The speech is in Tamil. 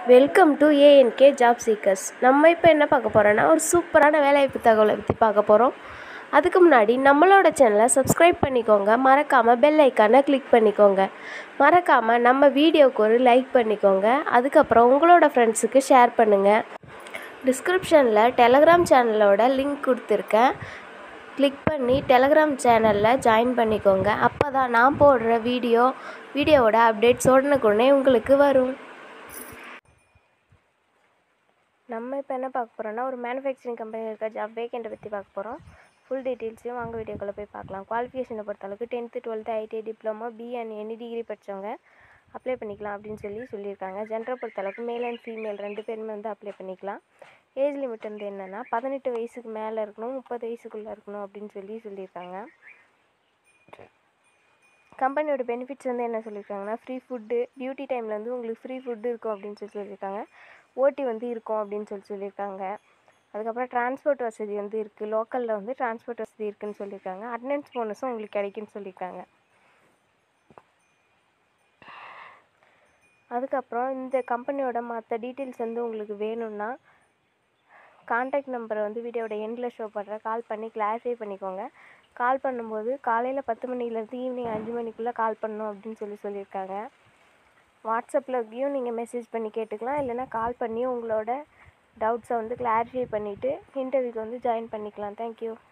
welcome to ANK job seekers நம்ம இப்போ என்ன பார்க்க போகிறோன்னா ஒரு சூப்பரான வேலைவாய்ப்பு தகவலை பற்றி பார்க்க போகிறோம் அதுக்கு முன்னாடி நம்மளோட சேனலை சப்ஸ்கிரைப் பண்ணிக்கோங்க மறக்காமல் பெல் ஐக்கானை கிளிக் பண்ணிக்கோங்க மறக்காமல் நம்ம வீடியோவுக்கு ஒரு லைக் பண்ணிக்கோங்க அதுக்கப்புறம் உங்களோட ஃப்ரெண்ட்ஸுக்கு ஷேர் பண்ணுங்கள் டிஸ்கிரிப்ஷனில் டெலகிராம் சேனலோட லிங்க் கொடுத்துருக்கேன் கிளிக் பண்ணி டெலகிராம் சேனலில் ஜாயின் பண்ணிக்கோங்க அப்போ தான் நான் போடுற வீடியோ வீடியோவோட அப்டேட்ஸ் உடனுக்குடனே உங்களுக்கு வரும் நம்ம இப்போ என்ன பார்க்க போகிறோம்னா ஒரு மேனுஃபேக்சரிங் கம்பெனியில் இருக்க ஜாப் வேக்கண்ட்டை பற்றி பார்க்க போகிறோம் ஃபுல் டீட்டெயில்ஸையும் வாங்க வீடியோக்குள்ளே போய் பார்க்கலாம் குவாலிஃபிகேஷனை பொறுத்தளவுக்கு tenth twelfth ITI diploma B and any degree படித்தவங்க அப்ளை பண்ணிக்கலாம் அப்படின்னு சொல்லி சொல்லியிருக்காங்க ஜென்டரை பொறுத்தளவுக்கு மேல் அண்ட் ஃபீமேல் ரெண்டு பேருமே வந்து அப்ளை பண்ணிக்கலாம் ஏஜ் லிமிட் வந்து என்னென்னா பதினெட்டு வயசுக்கு மேலே இருக்கணும் முப்பது வயசுக்குள்ளே இருக்கணும் அப்படின்னு சொல்லி சொல்லியிருக்காங்க கம்பெனியோட பெனிஃபிட்ஸ் வந்து என்ன சொல்லியிருக்காங்கன்னா ஃப்ரீ ஃபுட்டு டியூட்டி டைமில் வந்து உங்களுக்கு ஃப்ரீ ஃபுட்டு இருக்கும் அப்படின்னு சொல்லி சொல்லியிருக்காங்க ஓடி வந்து இருக்கும் அப்படின்னு சொல்லி சொல்லியிருக்காங்க அதுக்கப்புறம் டிரான்ஸ்போர்ட் வசதி வந்து இருக்குது லோக்கலில் வந்து டிரான்ஸ்போர்ட் வசதி இருக்குதுன்னு சொல்லியிருக்காங்க அட்டண்டன்ஸ் போனஸும் உங்களுக்கு கிடைக்குன்னு சொல்லியிருக்காங்க அதுக்கப்புறம் இந்த கம்பெனியோட மற்ற டீட்டெயில்ஸ் வந்து உங்களுக்கு வேணும்னா காண்டாக்ட் நம்பரை வந்து வீடியோட எண்டில் ஷோ பண்ணுறேன் கால் பண்ணி கிளாரிஃபை பண்ணிக்கோங்க கால் பண்ணும்போது காலையில் பத்து மணிலேருந்து ஈவினிங் அஞ்சு மணிக்குள்ளே கால் பண்ணணும் அப்படின்னு சொல்லி சொல்லியிருக்காங்க வாட்ஸ்அப்லயும் நீங்கள் மெசேஜ் பண்ணி கேட்டுக்கலாம் இல்லைனா கால் பண்ணி உங்களோட டவுட்ஸை வந்து கிளாரிஃபை பண்ணிவிட்டு இன்டர்வியூக்கு வந்து ஜாயின் பண்ணிக்கலாம் தேங்க்யூ